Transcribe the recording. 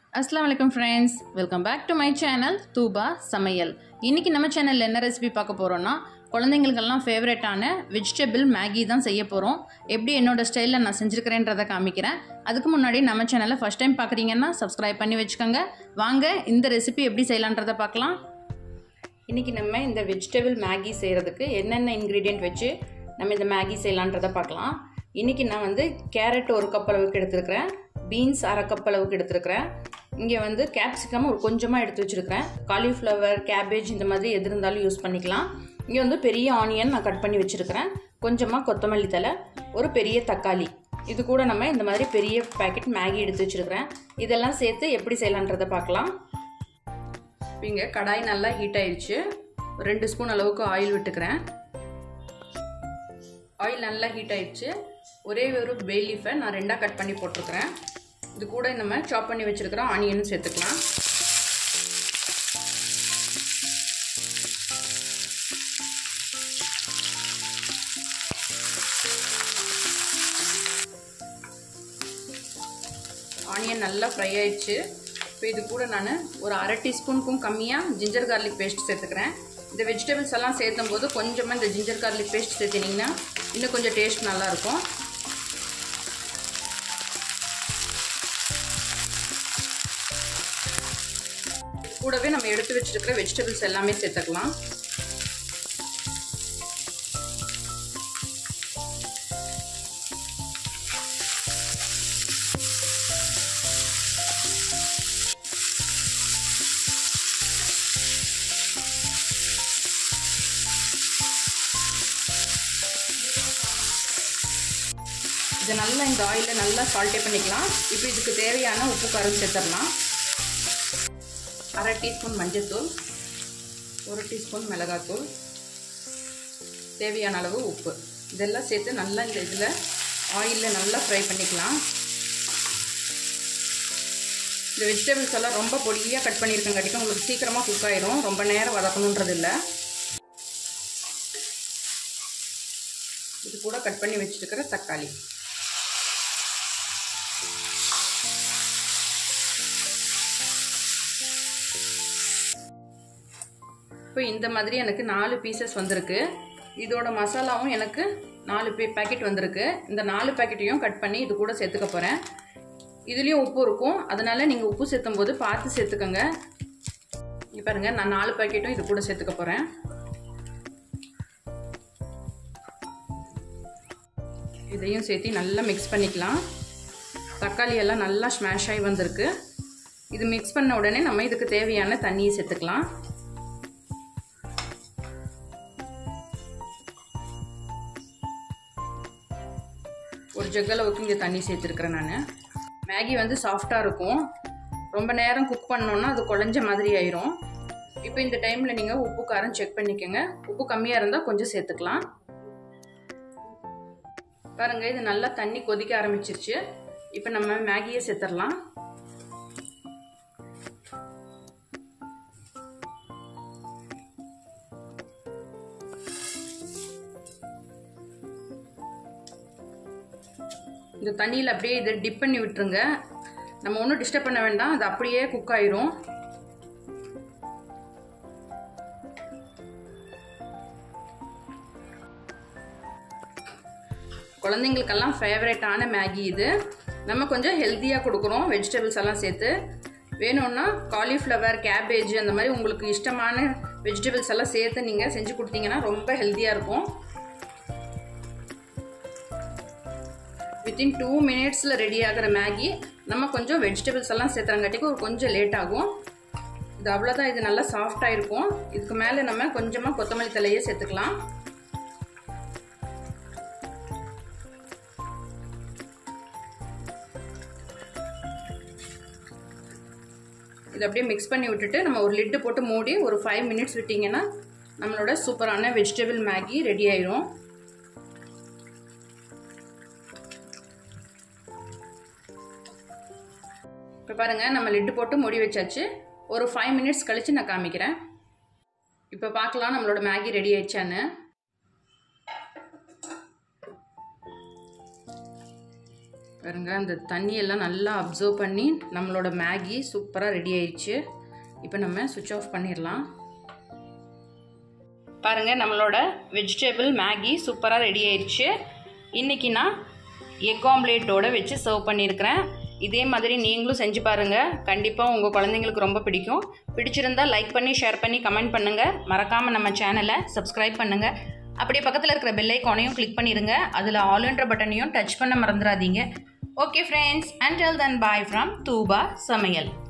அஸ்லாம் வலைக்கம் friends welcome back to my channel Tooba சமையல் இன்றைக்கி நம்ம சேனலில் என்ன ரெசிபி பார்க்க போகிறோன்னா குழந்தைங்களுக்கெல்லாம் ஃபேவரட்டான வெஜிடபிள் மேகி தான் செய்ய போகிறோம் எப்படி என்னோட ஸ்டைலில் நான் செஞ்சுருக்கிறேன்றதை காமிக்கிறேன் அதுக்கு முன்னாடி நம்ம சேனலை ஃபஸ்ட் டைம் பார்க்குறீங்கன்னா சப்ஸ்கிரைப் பண்ணி வச்சுக்கோங்க வாங்க இந்த ரெசிபி எப்படி செய்யலான்றதை பார்க்கலாம் இன்றைக்கி நம்ம இந்த வெஜிடபிள் மேகி செய்கிறதுக்கு என்னென்ன இன்க்ரீடியன்ட் வச்சு நம்ம இந்த மேகி செய்யலான்றதை பார்க்கலாம் இன்றைக்கி நான் வந்து கேரட் ஒரு கப் அளவுக்கு எடுத்துருக்கிறேன் பீன்ஸ் அரை கப் அளவுக்கு எடுத்துருக்கிறேன் இங்கே வந்து கேப்சிகம் ஒரு கொஞ்சமாக எடுத்து வச்சுருக்கிறேன் காலிஃப்ளவர் கேபேஜ் இந்த மாதிரி எது இருந்தாலும் யூஸ் பண்ணிக்கலாம் இங்கே வந்து பெரிய ஆனியன் நான் கட் பண்ணி வச்சுருக்கிறேன் கொஞ்சமாக கொத்தமல்லி தலை ஒரு பெரிய தக்காளி இது கூட நம்ம இந்த மாதிரி பெரிய பேக்கெட் மேகி எடுத்து வச்சுருக்கிறேன் இதெல்லாம் சேர்த்து எப்படி செய்யலான்றதை பார்க்கலாம் இங்கே கடாய் நல்லா ஹீட் ஆயிடுச்சு ரெண்டு ஸ்பூன் அளவுக்கு ஆயில் விட்டுக்கிறேன் ஆயில் நல்லா ஹீட் ஆயிடுச்சு ஒரே ஒரு பே லீஃபை நான் ரெண்டாக கட் பண்ணி போட்டிருக்கிறேன் இது கூட நம்ம சாப் பண்ணி வச்சுருக்கிற ஆனியனும் சேர்த்துக்கலாம் ஆனியன் நல்லா ஃப்ரை ஆயிடுச்சு இப்போ இது கூட நான் ஒரு அரை டீஸ்பூனுக்கும் கம்மியாக ஜிஞ்சர் கார்லிக் பேஸ்ட் சேர்த்துக்கிறேன் இந்த வெஜிடபிள்ஸ் எல்லாம் சேர்த்தும் போது கொஞ்சமாக இந்த ஜிஞ்சர் கார்லிக் பேஸ்ட் சேர்த்திங்கன்னா இன்னும் கொஞ்சம் டேஸ்ட் நல்லாயிருக்கும் கூடவே நம்ம எடுத்து வச்சுருக்கிற வெஜிடபிள்ஸ் எல்லாமே சேர்த்துக்கலாம் இதை நல்லா இந்த ஆயிலில் நல்லா சால்ட்டே பண்ணிக்கலாம் இப்போ இதுக்கு தேவையான உப்பு காரம் சேர்த்துடலாம் அரை டீஸ்பூன் மஞ்சள்தூள் ஒரு டீஸ்பூன் மிளகாத்தூள் தேவையான அளவு உப்பு இதெல்லாம் சேர்த்து நல்லா இந்த இதில் ஆயிலில் நல்லா ஃப்ரை பண்ணிக்கலாம் இந்த வெஜிடபிள்ஸ் எல்லாம் ரொம்ப பொடியாக கட் பண்ணியிருக்கங்காட்டிக்கும் உங்களுக்கு சீக்கிரமாக குக் ஆயிரும் ரொம்ப நேரம் வதக்கணுன்றது இல்லை இது கூட கட் பண்ணி வச்சுருக்கிற தக்காளி இப்போ இந்த மாதிரி எனக்கு நாலு பீசஸ் வந்திருக்கு இதோட மசாலாவும் எனக்கு நாலு பே பேக்கெட் வந்திருக்கு இந்த நாலு பேக்கெட்டையும் கட் பண்ணி இது கூட சேர்த்துக்க போகிறேன் இதுலேயும் உப்பு இருக்கும் அதனால் நீங்கள் உப்பு சேர்த்தும் போது பார்த்து சேர்த்துக்கோங்க இங்கே பாருங்கள் நான் நாலு பேக்கெட்டும் இது கூட சேர்த்துக்க போகிறேன் இதையும் சேர்த்து நல்லா மிக்ஸ் பண்ணிக்கலாம் தக்காளி எல்லாம் நல்லா ஸ்மாஷ் ஆகி வந்திருக்கு இது மிக்ஸ் பண்ண உடனே நம்ம இதுக்கு தேவையான தண்ணியை சேர்த்துக்கலாம் ஒரு ஜெக்களவுக்கு இங்கே தண்ணி சேர்த்துருக்குறேன் நான் மேகி வந்து சாஃப்டாக இருக்கும் ரொம்ப நேரம் குக் பண்ணோன்னா அது குழஞ்ச மாதிரி ஆயிரும் இப்போ இந்த டைமில் நீங்கள் உப்பு காரம் செக் பண்ணிக்கோங்க உப்பு கம்மியாக இருந்தால் கொஞ்சம் சேர்த்துக்கலாம் பாருங்க இது நல்லா தண்ணி கொதிக்க ஆரம்பிச்சிருச்சு இப்போ நம்ம மேகியை சேர்த்துடலாம் இந்த தண்ணியில் அப்படியே இதை டிப் பண்ணி விட்டுருங்க நம்ம ஒன்றும் டிஸ்டர்ப் பண்ண வேண்டாம் அது அப்படியே குக் ஆயிரும் குழந்தைங்களுக்கெல்லாம் ஃபேவரட்டான மேகி இது நம்ம கொஞ்சம் ஹெல்த்தியாக கொடுக்குறோம் வெஜிடபிள்ஸ் எல்லாம் சேர்த்து வேணும்னா காலிஃப்ளவர் கேபேஜ் அந்த மாதிரி உங்களுக்கு இஷ்டமான வெஜிடபிள்ஸ் எல்லாம் சேர்த்து நீங்கள் செஞ்சு கொடுத்தீங்கன்னா ரொம்ப ஹெல்த்தியாக இருக்கும் வித்தின் டூ மினிட்ஸில் ரெடி ஆகிற மேகி நம்ம கொஞ்சம் வெஜிடபிள்ஸ் எல்லாம் சேர்த்துறங்காட்டிக்கு ஒரு கொஞ்சம் லேட் ஆகும் இது அவ்வளோதான் இது நல்லா சாஃப்டாக இருக்கும் இதுக்கு மேலே நம்ம கொஞ்சமாக கொத்தமல்லி தலையே சேர்த்துக்கலாம் இது அப்படியே மிக்ஸ் பண்ணி விட்டுட்டு நம்ம ஒரு லிட்டு போட்டு மூடி ஒரு ஃபைவ் மினிட்ஸ் விட்டிங்கன்னா நம்மளோட சூப்பரான வெஜிடபிள் மேகி ரெடி ஆயிரும் இப்போ பாருங்கள் நம்ம லிட்டு போட்டு மூடி வச்சாச்சு ஒரு ஃபைவ் மினிட்ஸ் கழித்து நான் காமிக்கிறேன் இப்போ பார்க்கலாம் நம்மளோட மேகி ரெடி ஆயிடுச்சான்னு பாருங்க அந்த தண்ணியெல்லாம் நல்லா அப்சர்வ் பண்ணி நம்மளோட மேகி சூப்பராக ரெடி ஆயிடுச்சு இப்போ நம்ம சுவிட்ச் ஆஃப் பண்ணிடலாம் பாருங்கள் நம்மளோட வெஜிடபிள் மேகி சூப்பராக ரெடி ஆயிடுச்சு இன்றைக்கி நான் எக் ஆம்லேட்டோட வச்சு சர்வ் பண்ணியிருக்கிறேன் இதே மாதிரி நீங்களும் செஞ்சு பாருங்கள் கண்டிப்பாக உங்கள் குழந்தைங்களுக்கு ரொம்ப பிடிக்கும் பிடிச்சிருந்தா லைக் பண்ணி ஷேர் பண்ணி கமெண்ட் பண்ணுங்கள் மறக்காமல் நம்ம சேனலை சப்ஸ்கிரைப் பண்ணுங்கள் அப்படியே பக்கத்தில் இருக்கிற பெல் ஐக்கானையும் கிளிக் பண்ணிடுங்க அதில் ஆல்ன்ற பட்டனையும் டச் பண்ண மறந்துடாதீங்க okay friends and till then bye from Tooba சமையல்